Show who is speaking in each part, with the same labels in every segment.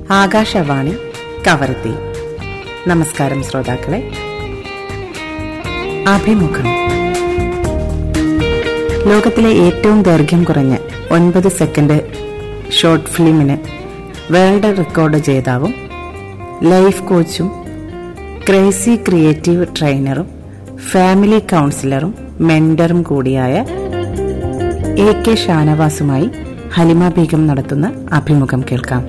Speaker 1: ആകാശവാണി കവർത്തി നമസ്കാരം ശ്രോതാക്കളെ അഭിമുഖം ലോകത്തിലെ ഏറ്റവും ദൈർഘ്യം കുറഞ്ഞ ഒൻപത് സെക്കൻഡ് ഷോർട്ട് ഫിലിമിന് വേൾഡ് റെക്കോർഡ് ജേതാവും ലൈഫ് കോച്ചും ക്രേസി ക്രിയേറ്റീവ് ട്രെയിനറും ഫാമിലി കൗൺസിലറും മെന്ററും കൂടിയായ എ കെ ഷാനവാസുമായി ഹലിമ ബീഗം നടത്തുന്ന അഭിമുഖം കേൾക്കാം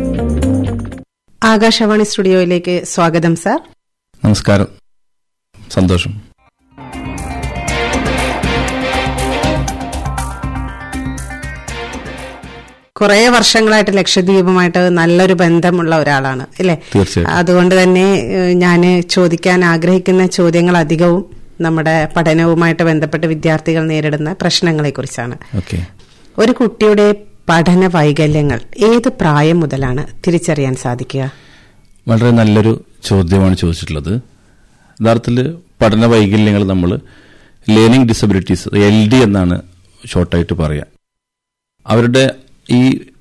Speaker 1: ആകാശവാണി സ്റ്റുഡിയോയിലേക്ക് സ്വാഗതം സാർ
Speaker 2: നമസ്കാരം സന്തോഷം
Speaker 1: കുറെ വർഷങ്ങളായിട്ട് ലക്ഷദ്വീപുമായിട്ട് നല്ലൊരു ബന്ധമുള്ള ഒരാളാണ് അല്ലേ
Speaker 2: തീർച്ചയായും.
Speaker 1: അതുകൊണ്ട് തന്നെ ഞാൻ ചോദിക്കാൻ ആഗ്രഹിക്കുന്ന ചോദ്യങ്ങൾ അധികവും നമ്മുടെ പഠനവുമായിട്ട് ബന്ധപ്പെട്ട് വിദ്യാർത്ഥികൾ നേരിടുന്ന പ്രശ്നങ്ങളെക്കുറിച്ചാണ്
Speaker 2: ഓക്കെ
Speaker 1: ഒരു കുട്ടിയുടെ പഠന വൈകല്യങ്ങൾ ഏത് പ്രായം മുതലാണ് തിരിച്ചറിയാൻ സാധിക്കുക
Speaker 2: വളരെ നല്ലൊരു ചോദ്യമാണ് ചോദിച്ചിട്ടുള്ളത് യഥാർത്ഥത്തിൽ പഠന വൈകല്യങ്ങൾ നമ്മൾ ലേണിംഗ് ഡിസബിലിറ്റീസ് എൽ ഡി എന്നാണ് ഷോർട്ടായിട്ട് പറയുക അവരുടെ ഈ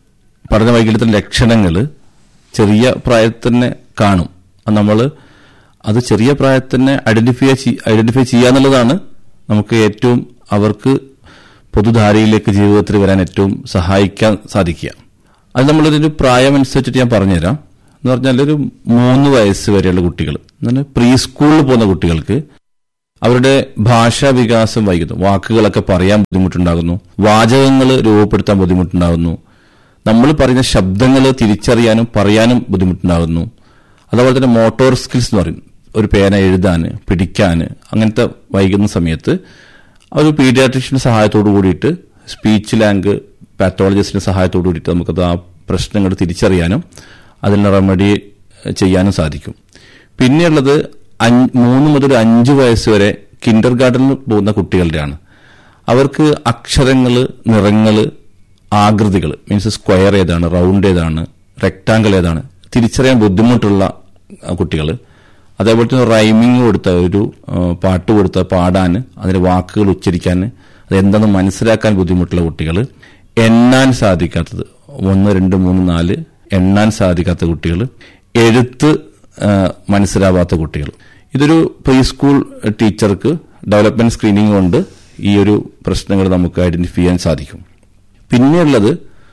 Speaker 2: പഠന വൈകല്യത്തിന്റെ ലക്ഷണങ്ങൾ ചെറിയ പ്രായത്തിൽ തന്നെ കാണും നമ്മൾ അത് ചെറിയ പ്രായത്തിൽ തന്നെ ഐഡന്റിഫൈ ഐഡന്റിഫൈ ചെയ്യാന്നുള്ളതാണ് നമുക്ക് ഏറ്റവും അവർക്ക് പൊതുധാരയിലേക്ക് ജീവിതത്തിൽ വരാൻ ഏറ്റവും സഹായിക്കാൻ സാധിക്കുക അത് നമ്മളൊരു പ്രായം അനുസരിച്ചിട്ട് ഞാൻ പറഞ്ഞുതരാം എന്ന് പറഞ്ഞാൽ ഒരു മൂന്ന് വയസ്സ് വരെയുള്ള കുട്ടികൾ എന്നാൽ പ്രീ സ്കൂളിൽ പോകുന്ന കുട്ടികൾക്ക് അവരുടെ ഭാഷാ വികാസം വൈകുന്നു വാക്കുകളൊക്കെ പറയാൻ ബുദ്ധിമുട്ടുണ്ടാകുന്നു വാചകങ്ങൾ രൂപപ്പെടുത്താൻ ബുദ്ധിമുട്ടുണ്ടാകുന്നു നമ്മൾ പറയുന്ന ശബ്ദങ്ങൾ തിരിച്ചറിയാനും പറയാനും ബുദ്ധിമുട്ടുണ്ടാകുന്നു അതുപോലെ തന്നെ മോട്ടോർ സ്കിൽസ് എന്ന് പറയും ഒരു പേന എഴുതാൻ പിടിക്കാൻ അങ്ങനത്തെ വൈകുന്ന സമയത്ത് ഒരു പീഡിയാട്രിഷ്യന്റെ സഹായത്തോടു കൂടിയിട്ട് സ്പീച്ച് ലാംഗ് പാത്തോളജിസ്റ്റിന്റെ സഹായത്തോടു കൂടിയിട്ട് നമുക്കത് ആ പ്രശ്നങ്ങൾ തിരിച്ചറിയാനും അതിനുള്ള റെമഡി ചെയ്യാനും സാധിക്കും പിന്നെയുള്ളത് അഞ്ച് മൂന്ന് മുതൽ അഞ്ച് വയസ്സ് വരെ കിൻഡർ ഗാർഡനിൽ പോകുന്ന കുട്ടികളുടെയാണ് അവർക്ക് അക്ഷരങ്ങൾ നിറങ്ങൾ ആകൃതികൾ മീൻസ് സ്ക്വയർ ഏതാണ് റൗണ്ട് ഏതാണ് റെക്ടാങ്കിൾ ഏതാണ് തിരിച്ചറിയാൻ ബുദ്ധിമുട്ടുള്ള കുട്ടികൾ അതേപോലെ തന്നെ റൈമിംഗ് കൊടുത്ത ഒരു ആ, പാട്ട് കൊടുത്ത പാടാൻ അതിന്റെ വാക്കുകൾ ഉച്ചരിക്കാൻ അതെന്താണെന്ന് മനസ്സിലാക്കാൻ ബുദ്ധിമുട്ടുള്ള കുട്ടികൾ എണ്ണാൻ സാധിക്കാത്തത് ഒന്ന് രണ്ട് മൂന്ന് നാല് എണ്ണാൻ സാധിക്കാത്ത കുട്ടികൾ എഴുത്ത് ആ, മനസ്സിലാവാത്ത കുട്ടികൾ ഇതൊരു പ്രീ സ്കൂൾ ടീച്ചർക്ക് ഡെവലപ്മെന്റ് സ്ക്രീനിങ് കൊണ്ട് ഈ ഒരു പ്രശ്നങ്ങൾ നമുക്ക് ഐഡന്റിഫൈ ചെയ്യാൻ സാധിക്കും പിന്നെയുള്ളത്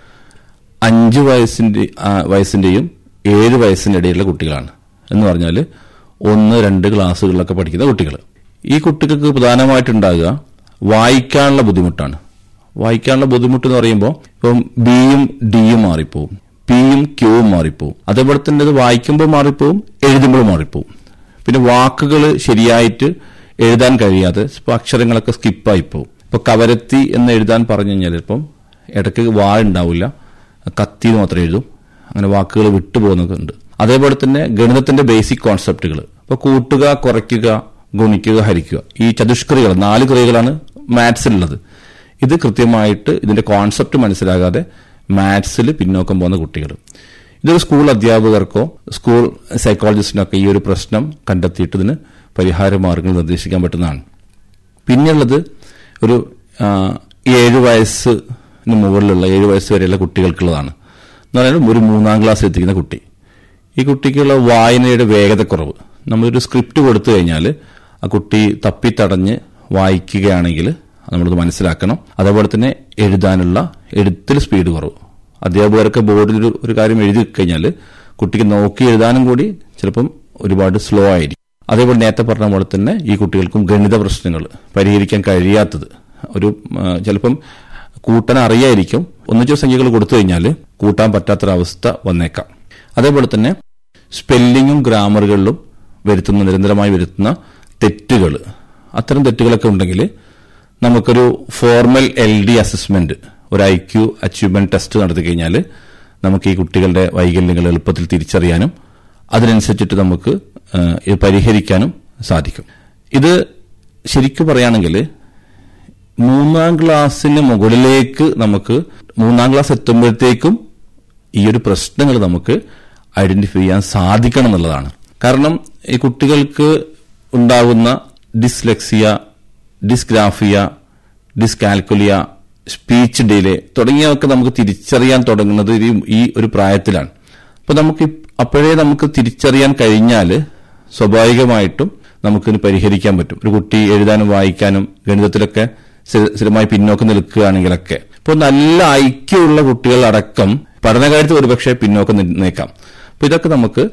Speaker 2: അഞ്ച് വയസ്സിന്റെ ആ, വയസ്സിന്റെയും ഏഴ് വയസ്സിന്റെ ഇടയിലുള്ള കുട്ടികളാണ് എന്ന് പറഞ്ഞാൽ ഒന്ന് രണ്ട് ക്ലാസ്സുകളിലൊക്കെ പഠിക്കുന്ന കുട്ടികൾ ഈ കുട്ടികൾക്ക് പ്രധാനമായിട്ടുണ്ടാകുക വായിക്കാനുള്ള ബുദ്ധിമുട്ടാണ് വായിക്കാനുള്ള ബുദ്ധിമുട്ട് എന്ന് പറയുമ്പോൾ ഇപ്പം ബിയും ഡിയും മാറിപ്പോവും പിയും ക്യൂവും മാറിപ്പോവും അതേപോലെ തന്നെ ഇത് വായിക്കുമ്പോൾ മാറിപ്പോവും എഴുതുമ്പോൾ മാറിപ്പോവും പിന്നെ വാക്കുകൾ ശരിയായിട്ട് എഴുതാൻ കഴിയാതെ ഇപ്പൊ അക്ഷരങ്ങളൊക്കെ സ്കിപ്പായി പോവും ഇപ്പൊ കവരത്തി എന്ന് എഴുതാൻ പറഞ്ഞു കഴിഞ്ഞാൽ ഇപ്പം ഇടയ്ക്ക് വാ ഉണ്ടാവില്ല കത്തി എന്ന് മാത്രം എഴുതും അങ്ങനെ വാക്കുകൾ വിട്ടുപോകുന്നതുണ്ട് അതേപോലെ തന്നെ ഗണിതത്തിന്റെ ബേസിക് കോൺസെപ്റ്റുകൾ ഇപ്പൊ കൂട്ടുക കുറയ്ക്കുക ഗുണിക്കുക ഹരിക്കുക ഈ ചതുഷ്കറികൾ നാല് ക്രിയകളാണ് മാത്സിലുള്ളത് ഇത് കൃത്യമായിട്ട് ഇതിന്റെ കോൺസെപ്റ്റ് മനസ്സിലാകാതെ മാത്സിൽ പിന്നോക്കം പോകുന്ന കുട്ടികൾ ഇതൊരു സ്കൂൾ അധ്യാപകർക്കോ സ്കൂൾ സൈക്കോളജിസ്റ്റിനൊക്കെ ഈ ഒരു പ്രശ്നം കണ്ടെത്തിയിട്ട് ഇതിന് പരിഹാര മാർഗങ്ങൾ നിർദ്ദേശിക്കാൻ പറ്റുന്നതാണ് പിന്നെയുള്ളത് ഒരു ആ, ഏഴ് വയസ്സിന് മുകളിലുള്ള ഏഴ് വയസ്സ് വരെയുള്ള കുട്ടികൾക്കുള്ളതാണ് എന്ന് പറഞ്ഞാൽ ഒരു മൂന്നാം ക്ലാസ് എത്തിക്കുന്ന കുട്ടി ഈ കുട്ടിക്കുള്ള വായനയുടെ വേഗതക്കുറവ് നമ്മളൊരു സ്ക്രിപ്റ്റ് കൊടുത്തു കഴിഞ്ഞാൽ ആ കുട്ടി തപ്പിത്തടഞ്ഞ് വായിക്കുകയാണെങ്കിൽ നമ്മളത് മനസ്സിലാക്കണം അതേപോലെ തന്നെ എഴുതാനുള്ള എഴുത്തിൽ സ്പീഡ് കുറവ് അധ്യാപകർക്ക് ബോർഡിൽ ഒരു- ഒരു കാര്യം എഴുതി കഴിഞ്ഞാൽ കുട്ടിക്ക് നോക്കി എഴുതാനും കൂടി ചിലപ്പം ഒരുപാട് സ്ലോ ആയിരിക്കും അതേപോലെ നേരത്തെ പറഞ്ഞ പോലെ തന്നെ ഈ കുട്ടികൾക്കും ഗണിത പ്രശ്നങ്ങൾ പരിഹരിക്കാൻ കഴിയാത്തത് ഒരു ആ, ചിലപ്പം കൂട്ടാൻ അറിയായിരിക്കും ഒന്നിച്ചോ സംഖ്യകൾ കൊടുത്തു കഴിഞ്ഞാൽ കൂട്ടാൻ പറ്റാത്തൊരവസ്ഥ വന്നേക്കാം അതേപോലെ തന്നെ സ്പെല്ലിങ്ങും ഗ്രാമറുകളിലും വരുത്തുന്ന നിരന്തരമായി വരുത്തുന്ന തെറ്റുകൾ അത്തരം തെറ്റുകളൊക്കെ ഉണ്ടെങ്കിൽ നമുക്കൊരു ഫോർമൽ എൽ ഡി അസസ്മെന്റ് ഒരു ഐ ക്യു അച്ചീവ്മെന്റ് ടെസ്റ്റ് നടത്തി കഴിഞ്ഞാൽ നമുക്ക് ഈ കുട്ടികളുടെ വൈകല്യങ്ങൾ എളുപ്പത്തിൽ തിരിച്ചറിയാനും അതിനനുസരിച്ചിട്ട് നമുക്ക് ആ, ഇത് പരിഹരിക്കാനും സാധിക്കും ഇത് ശരിക്കും പറയുകയാണെങ്കിൽ മൂന്നാം ക്ലാസ്സിന് മുകളിലേക്ക് നമുക്ക് മൂന്നാം ക്ലാസ് എത്തുമ്പോഴത്തേക്കും ഈ ഒരു പ്രശ്നങ്ങൾ നമുക്ക് ഐഡന്റിഫൈ ചെയ്യാൻ സാധിക്കണം എന്നുള്ളതാണ് കാരണം ഈ കുട്ടികൾക്ക് ഉണ്ടാകുന്ന dyslexia dysgraphia dyscalculia speech delay തുടങ്ങിയവയൊക്കെ നമുക്ക് തിരിച്ചറിയാൻ തുടങ്ങുന്നത് ഈ- ഈ ഒരു പ്രായത്തിലാണ് അപ്പൊ നമുക്ക് ഇപ്- അപ്പോഴേ നമുക്ക് തിരിച്ചറിയാൻ കഴിഞ്ഞാൽ സ്വാഭാവികമായിട്ടും നമുക്കിത് പരിഹരിക്കാൻ പറ്റും ഒരു കുട്ടി എഴുതാനും വായിക്കാനും ഗണിതത്തിലൊക്കെ സ്ഥിര- സ്ഥിരമായി പിന്നോക്കം നിൽക്കുകയാണെങ്കിലൊക്കെ ഇപ്പോൾ നല്ല ഐക്യമുള്ള കുട്ടികൾ അടക്കം പഠനകാര്യത്തിൽ ഒരുപക്ഷെ പിന്നോക്കം നി- നിൽക്കാം അപ്പൊ ഇതൊക്കെ നമുക്ക്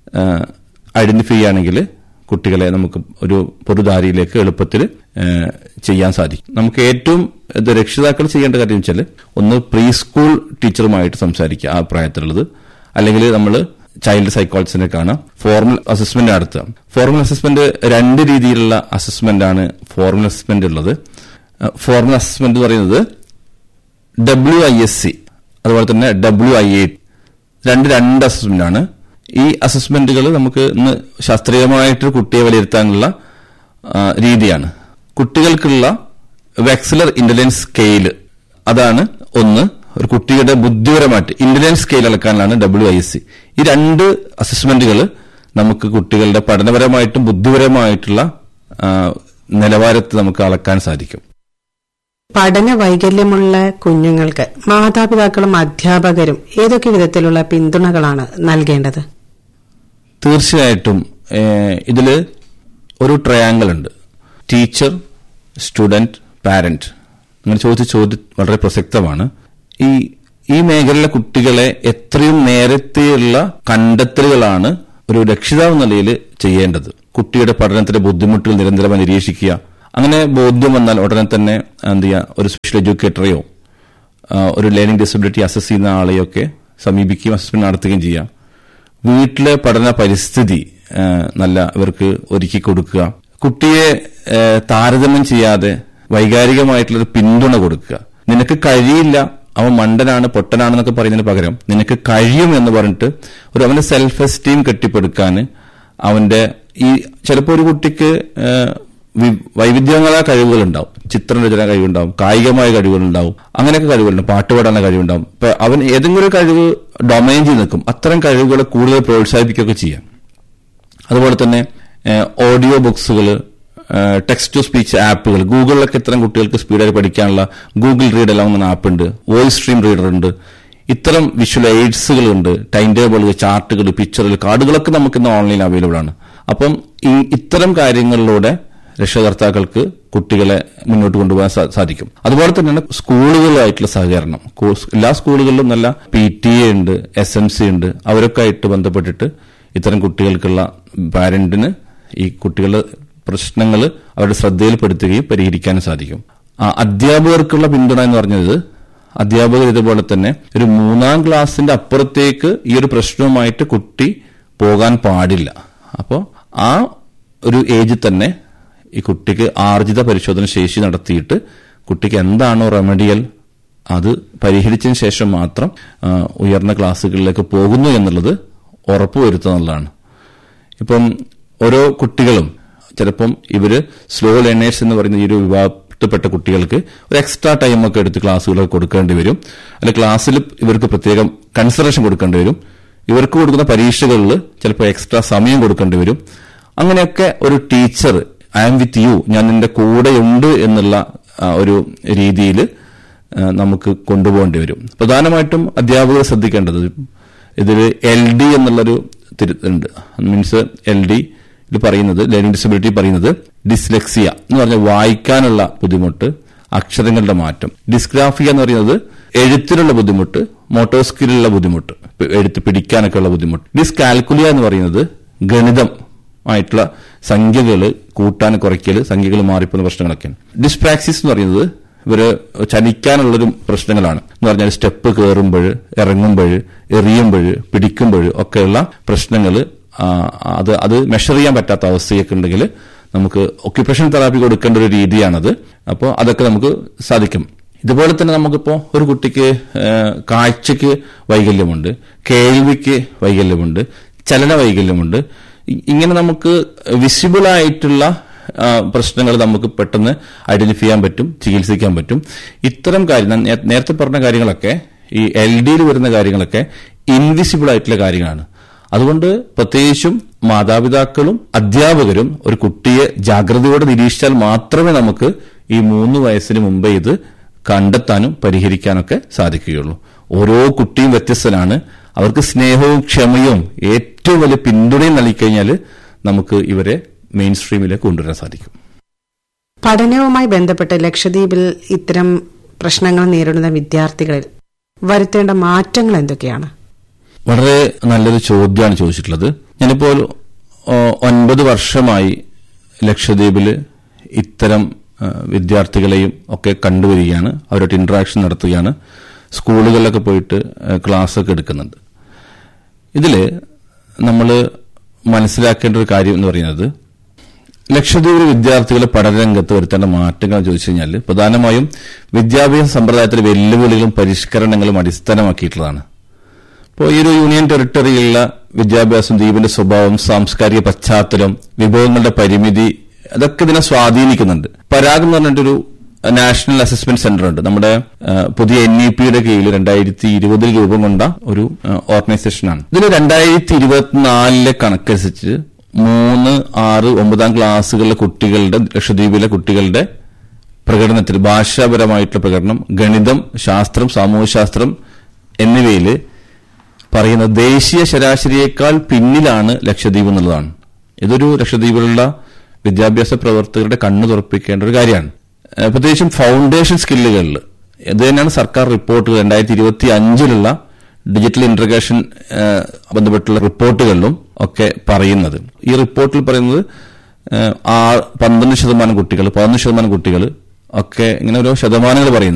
Speaker 2: ഐഡന്റിഫൈ ചെയ്യുകയാണെങ്കിൽ കുട്ടികളെ നമുക്ക് ഒരു പൊതുധാരിയിലേക്ക് എളുപ്പത്തിൽ ചെയ്യാൻ സാധിക്കും നമുക്ക് ഏറ്റവും ഇത് രക്ഷിതാക്കൾ ചെയ്യേണ്ട കാര്യം വെച്ചാൽ ഒന്ന് പ്രീ സ്കൂൾ ടീച്ചറുമായിട്ട് സംസാരിക്കുക ആ പ്രായത്തിലുള്ളത് അല്ലെങ്കിൽ നമ്മൾ ചൈൽഡ് സൈക്കോളജിസ്റ്റിനെ കാണാം ഫോർമൽ അസസ്മെന്റ് നടത്തുക ഫോർമൽ അസസ്മെന്റ് രണ്ട് രീതിയിലുള്ള അസസ്മെന്റ് ആണ് ഫോർമൽ അസസ്മെന്റ് ഉള്ളത് ഫോർമൽ അസസ്മെന്റ് എന്ന് പറയുന്നത് ഡബ്ല്യു ഐ എസ് സി അതുപോലെ തന്നെ ഡബ്ല്യു ഐ എ രണ്ട് രണ്ട് അസസ്മെന്റ് ആണ് ഈ അസസ്മെന്റുകൾ നമുക്ക് ഇന്ന് ശാസ്ത്രീയമായിട്ട് കുട്ടിയെ വിലയിരുത്താനുള്ള ആ, രീതിയാണ് കുട്ടികൾക്കുള്ള വെക്സലർ ഇന്റലിജൻസ് സ്കെയില് അതാണ് ഒന്ന് ഒരു കുട്ടിയുടെ ബുദ്ധിപരമായിട്ട് ഇന്റലിജൻസ് സ്കെയിൽ അളക്കാനാണ് ഡബ്ല്യു ഐ എസ് സി ഈ രണ്ട് അസസ്മെന്റുകൾ നമുക്ക് കുട്ടികളുടെ പഠനപരമായിട്ടും ബുദ്ധിപരമായിട്ടുള്ള ആ, നിലവാരത്തെ നമുക്ക് അളക്കാൻ സാധിക്കും
Speaker 1: പഠന വൈകല്യമുള്ള കുഞ്ഞുങ്ങൾക്ക് മാതാപിതാക്കളും അധ്യാപകരും ഏതൊക്കെ വിധത്തിലുള്ള പിന്തുണകളാണ് നൽകേണ്ടത്
Speaker 2: തീർച്ചയായിട്ടും ഏഹ്, ഇതില് ഒരു ട്രയാങ്കിൾ ഉണ്ട് ടീച്ചർ സ്റ്റുഡന്റ് പാരന്റ് അങ്ങനെ ചോദിച്ച ചോദ്യം വളരെ പ്രസക്തമാണ് ഈ ഈ മേഖലയിലെ കുട്ടികളെ എത്രയും നേരത്തെയുള്ള കണ്ടെത്തലുകളാണ് ഒരു രക്ഷിതാവ് നിലയിൽ ചെയ്യേണ്ടത് കുട്ടിയുടെ പഠനത്തിലെ ബുദ്ധിമുട്ടുകൾ നിരന്തരമായി നിരീക്ഷിക്കുക അങ്ങനെ ബോധ്യം വന്നാൽ ഉടനെ തന്നെ എന്ത് ചെയ്യുക ഒരു സ്പെഷ്യൽ എഡ്യൂക്കേറ്ററെയോ ആ, ഒരു ലേണിംഗ് ഡിസബിലിറ്റി അസസ് ചെയ്യുന്ന ആളെയൊക്കെ സമീപിക്കുകയും അസസ്മെന്റ് നടത്തുകയും ചെയ്യാം വീട്ടിലെ പഠന പരിസ്ഥിതി ആ, നല്ല ഇവർക്ക് ഒരുക്കി കൊടുക്കുക കുട്ടിയെ ആ, താരതമ്യം ചെയ്യാതെ വൈകാരികമായിട്ടുള്ള ഒരു പിന്തുണ കൊടുക്കുക നിനക്ക് കഴിയില്ല അവൻ മണ്ടനാണ് പൊട്ടനാണെന്നൊക്കെ പറയുന്നതിന് പകരം നിനക്ക് കഴിയും എന്ന് പറഞ്ഞിട്ട് ഒരു അവന്റെ സെൽഫ് എസ്റ്റീം കെട്ടിപ്പടുക്കാൻ അവന്റെ ഈ ചിലപ്പോൾ ഒരു കുട്ടിക്ക് ആ, വി- വൈവിധ്യങ്ങളായ കഴിവുകളുണ്ടാവും ചിത്രരചന കഴിവുണ്ടാവും കായികമായ കഴിവുകളുണ്ടാവും അങ്ങനെയൊക്കെ കഴിവുകളുണ്ടാവും പാട്ട് പാടാനുള്ള കഴിവുണ്ടാവും ഇപ്പൊ അവൻ ഏതെങ്കിലും ഒരു കഴിവ് ഡൊമൈൻ ചെയ്ത് നിൽക്കും അത്തരം കഴിവുകളെ കൂടുതൽ പ്രോത്സാഹിപ്പിക്കുകയൊക്കെ ചെയ്യാം അതുപോലെ തന്നെ ഓഡിയോ ബുക്സുകൾ ടെക്സ്റ്റ് ടു സ്പീച്ച് ആപ്പുകൾ ഗൂഗിളിലൊക്കെ ഇത്തരം കുട്ടികൾക്ക് സ്പീഡായി പഠിക്കാനുള്ള ഗൂഗിൾ റീഡ് എല്ലാം എന്ന ആപ്പ് ഉണ്ട് വോയിസ് സ്ട്രീം റീഡർ ഉണ്ട് ഇത്തരം വിഷ്വൽ എയ്ഡ്സുകൾ ഉണ്ട് ടൈം ടേബിൾ ചാർട്ടുകൾ പിക്ചറുകൾ കാർഡുകളൊക്കെ നമുക്ക് ഇന്ന് ഓൺലൈൻ അവൈലബിൾ ആണ് അപ്പം ഈ ഇത്തരം കാര്യങ്ങളിലൂടെ രക്ഷകർത്താക്കൾക്ക് കുട്ടികളെ മുന്നോട്ട് കൊണ്ടുപോകാൻ സാ- സാധിക്കും അതുപോലെ തന്നെയാണ് സ്കൂളുകളുമായിട്ടുള്ള സഹകരണം കൂ- എല്ലാ സ്കൂളുകളിലും നല്ല പി ടി എ ഉണ്ട് എസ് എം സി ഉണ്ട് അവരൊക്കെ ആയിട്ട് ബന്ധപ്പെട്ടിട്ട് ഇത്തരം കുട്ടികൾക്കുള്ള പാരന്റിന് ഈ കുട്ടികളുടെ പ്രശ്നങ്ങൾ അവരുടെ ശ്രദ്ധയിൽപ്പെടുത്തുകയും പരിഹരിക്കാനും സാധിക്കും ആ, അധ്യാപകർക്കുള്ള പിന്തുണ എന്ന് പറഞ്ഞത് അധ്യാപകർ ഇതുപോലെ തന്നെ ഒരു മൂന്നാം ക്ലാസ്സിന്റെ അപ്പുറത്തേക്ക് ഈ ഒരു പ്രശ്നവുമായിട്ട് കുട്ടി പോകാൻ പാടില്ല അപ്പോൾ ആ ഒരു ഏജിൽ തന്നെ ഈ കുട്ടിക്ക് ആർജിത പരിശോധന ശേഷി നടത്തിയിട്ട് കുട്ടിക്ക് എന്താണോ റെമഡിയൽ അത് പരിഹരിച്ചതിന് ശേഷം മാത്രം ആ, ഉയർന്ന ക്ലാസ്സുകളിലേക്ക് പോകുന്നു എന്നുള്ളത് ഉറപ്പുവരുത്തുക എന്നുള്ളതാണ് ഇപ്പം ഓരോ കുട്ടികളും ചിലപ്പം ഇവര് സ്ലോ ലേണേഴ്സ് എന്ന് പറയുന്ന ഈ ഒരു വിഭാഗത്തിൽപ്പെട്ട കുട്ടികൾക്ക് ഒരു എക്സ്ട്രാ ടൈം ഒക്കെ എടുത്ത് ക്ലാസ്സുകളൊക്കെ കൊടുക്കേണ്ടി വരും അല്ലെ ക്ലാസ്സിൽ ഇവർക്ക് പ്രത്യേകം കൺസിഡറേഷൻ കൊടുക്കേണ്ടി വരും ഇവർക്ക് കൊടുക്കുന്ന പരീക്ഷകളിൽ ചിലപ്പോൾ എക്സ്ട്രാ സമയം കൊടുക്കേണ്ടി വരും അങ്ങനെയൊക്കെ ഒരു teacher I am with you ഞാൻ നിന്റെ കൂടെയുണ്ട് എന്നുള്ള ആ, ഒരു രീതിയിൽ നമുക്ക് കൊണ്ടുപോകേണ്ടി വരും പ്രധാനമായിട്ടും അധ്യാപകർ ശ്രദ്ധിക്കേണ്ടത് ഇതിൽ എൽ ഡി എന്നുള്ളൊരു തിരുത്തുണ്ട് മീൻസ് എൽ ഡി ഇത് പറയുന്നത് ലേണിംഗ് ഡിസബിലിറ്റി പറയുന്നത് ഡിസ്ലെക്സിയ എന്ന് പറഞ്ഞാൽ വായിക്കാനുള്ള ബുദ്ധിമുട്ട് അക്ഷരങ്ങളുടെ മാറ്റം ഡിസ്ഗ്രാഫിയ എന്ന് പറയുന്നത് എഴുത്തിനുള്ള ബുദ്ധിമുട്ട് മോട്ടോർ സ്കില്ലുള്ള ബുദ്ധിമുട്ട് പി- എഴുത്ത് പിടിക്കാനൊക്കെ ഉള്ള ബുദ്ധിമുട്ട് ഡിസ്കാൽക്കുലിയ എന്ന് പറയുന്നത് ഗണിതം ആയിട്ടുള്ള സംഖ്യകൾ കൂട്ടാൻ കുറയ്ക്കൽ സംഖ്യകൾ മാറിപ്പോകുന്ന പ്രശ്നങ്ങളൊക്കെയാണ് ഡിസ്പ്രാക്സിസ് എന്ന് പറയുന്നത് ഇവര് ചലിക്കാനുള്ളൊരു പ്രശ്നങ്ങളാണ് എന്ന് പറഞ്ഞാൽ സ്റ്റെപ്പ് കയറുമ്പോൾ ഇറങ്ങുമ്പോൾ എറിയുമ്പോൾ പിടിക്കുമ്പോൾ ഒക്കെയുള്ള പ്രശ്നങ്ങൾ അത് അത് മെഷർ ചെയ്യാൻ പറ്റാത്ത അവസ്ഥയൊക്കെ ഉണ്ടെങ്കിൽ നമുക്ക് ഒക്യുപ്പേഷൻ തെറാപ്പി കൊടുക്കേണ്ട ഒരു രീതിയാണത് അപ്പോൾ അതൊക്കെ നമുക്ക് സാധിക്കും ഇതുപോലെ തന്നെ നമുക്കിപ്പോ ഒരു കുട്ടിക്ക് ആ, കാഴ്ചയ്ക്ക് വൈകല്യമുണ്ട് കേൾവിക്ക് വൈകല്യമുണ്ട് ചലന വൈകല്യമുണ്ട് ഇ- ഇങ്ങനെ നമുക്ക് വിസിബിൾ ആയിട്ടുള്ള പ്രശ്നങ്ങൾ നമുക്ക് പെട്ടെന്ന് ഐഡന്റിഫൈ ചെയ്യാൻ പറ്റും ചികിത്സിക്കാൻ പറ്റും ഇത്തരം കാര്യം ഞാൻ നേ- നേരത്തെ പറഞ്ഞ കാര്യങ്ങളൊക്കെ ഈ എൽ ഡിയിൽ വരുന്ന കാര്യങ്ങളൊക്കെ ഇൻവിസിബിൾ ആയിട്ടുള്ള കാര്യങ്ങളാണ് അതുകൊണ്ട് പ്രത്യേകിച്ചും മാതാപിതാക്കളും അധ്യാപകരും ഒരു കുട്ടിയെ ജാഗ്രതയോടെ നിരീക്ഷിച്ചാൽ മാത്രമേ നമുക്ക് ഈ മൂന്ന് വയസ്സിന് മുമ്പേ ഇത് കണ്ടെത്താനും പരിഹരിക്കാനൊക്കെ സാധിക്കുകയുള്ളൂ ഓരോ കുട്ടിയും വ്യത്യസ്തനാണ് അവർക്ക് സ്നേഹവും ക്ഷമയും ഏറ്റവും വലിയ പിന്തുണയും നൽകിക്കഴിഞ്ഞാൽ നമുക്ക് ഇവരെ മെയിൻ സ്ട്രീമിലേക്ക് കൊണ്ടുവരാൻ സാധിക്കും
Speaker 1: പഠനവുമായി ബന്ധപ്പെട്ട് ലക്ഷദ്വീപിൽ ഇത്തരം പ്രശ്നങ്ങൾ നേരിടുന്ന വിദ്യാർത്ഥികളിൽ വരുത്തേണ്ട മാറ്റങ്ങൾ എന്തൊക്കെയാണ്
Speaker 2: വളരെ നല്ലൊരു ചോദ്യമാണ് ചോദിച്ചിട്ടുള്ളത് ഞാനിപ്പോൾ ഓ, ഒൻപത് വർഷമായി ലക്ഷദ്വീപിൽ ഇത്തരം ആ, വിദ്യാർത്ഥികളെയും ഒക്കെ കണ്ടുവരികയാണ് അവരോട്ട് ഇന്ററാക്ഷൻ നടത്തുകയാണ് സ്കൂളുകളിലൊക്കെ പോയിട്ട് ആ, ക്ലാസ് ഒക്കെ എടുക്കുന്നുണ്ട് ഇതിൽ നമ്മൾ മനസ്സിലാക്കേണ്ട ഒരു കാര്യം എന്ന് പറയുന്നത് ലക്ഷദ്വീപിലെ വിദ്യാർത്ഥികളെ പഠനരംഗത്ത് വരുത്തേണ്ട മാറ്റങ്ങൾ ചോദിച്ചു കഴിഞ്ഞാൽ പ്രധാനമായും വിദ്യാഭ്യാസ സമ്പ്രദായത്തിലെ വെല്ലുവിളികളും പരിഷ്കരണങ്ങളും അടിസ്ഥാനമാക്കിയിട്ടുള്ളതാണ് ഇപ്പോൾ ഈ ഒരു യൂണിയൻ ടെറിട്ടറിയിലുള്ള വിദ്യാഭ്യാസം ദ്വീപിന്റെ സ്വഭാവം സാംസ്കാരിക പശ്ചാത്തലം വിഭവങ്ങളുടെ പരിമിതി അതൊക്കെ ഇതിനെ സ്വാധീനിക്കുന്നുണ്ട് പരാഗ് എന്ന് പറഞ്ഞിട്ടൊരു നാഷണൽ അസസ്മെന്റ് സെന്റർ ഉണ്ട് നമ്മുടെ ആ, പുതിയ എൻ ഇ പിയുടെ കീഴിൽ രണ്ടായിരത്തി ഇരുപതിൽ രൂപം കൊണ്ട ഒരു ഓർഗനൈസേഷനാണ് ഇതിൽ രണ്ടായിരത്തി ഇരുപത്തിനാലിലെ കണക്കനുസരിച്ച് മൂന്ന് ആറ് ഒമ്പതാം ക്ലാസ്സുകളിലെ കുട്ടികളുടെ ലക്ഷദ്വീപിലെ കുട്ടികളുടെ പ്രകടനത്തിൽ ഭാഷാപരമായിട്ടുള്ള പ്രകടനം ഗണിതം ശാസ്ത്രം സാമൂഹ്യശാസ്ത്രം എന്നിവയിൽ പറയുന്ന ദേശീയ ശരാശരിയേക്കാൾ പിന്നിലാണ് ലക്ഷദ്വീപ് എന്നുള്ളതാണ് ഇതൊരു ലക്ഷദ്വീപിലുള്ള വിദ്യാഭ്യാസ പ്രവർത്തകരുടെ കണ്ണു തുറപ്പിക്കേണ്ട ഒരു കാര്യമാണ് ഏഹ് പ്രത്യേകിച്ചും ഫൗണ്ടേഷൻ സ്കില്ലുകളിൽ ഇത് തന്നെയാണ് സർക്കാർ റിപ്പോർട്ടുകൾ രണ്ടായിരത്തി ഇരുപത്തി അഞ്ചിലുള്ള ഡിജിറ്റൽ ഇന്റർഗ്രേഷൻ ഏഹ് ബന്ധപ്പെട്ടുള്ള റിപ്പോർട്ടുകളിലും ഒക്കെ പറയുന്നത് ഈ റിപ്പോർട്ടിൽ പറയുന്നത് ഏഹ് ആ പന്ത്രണ്ട് ശതമാനം കുട്ടികൾ പതിനൊന്ന് ശതമാനം കുട്ടികൾ ഒക്കെ ഇങ്ങനെ ഓരോ ശതമാനങ്ങൾ പറയുന്നുണ്ട്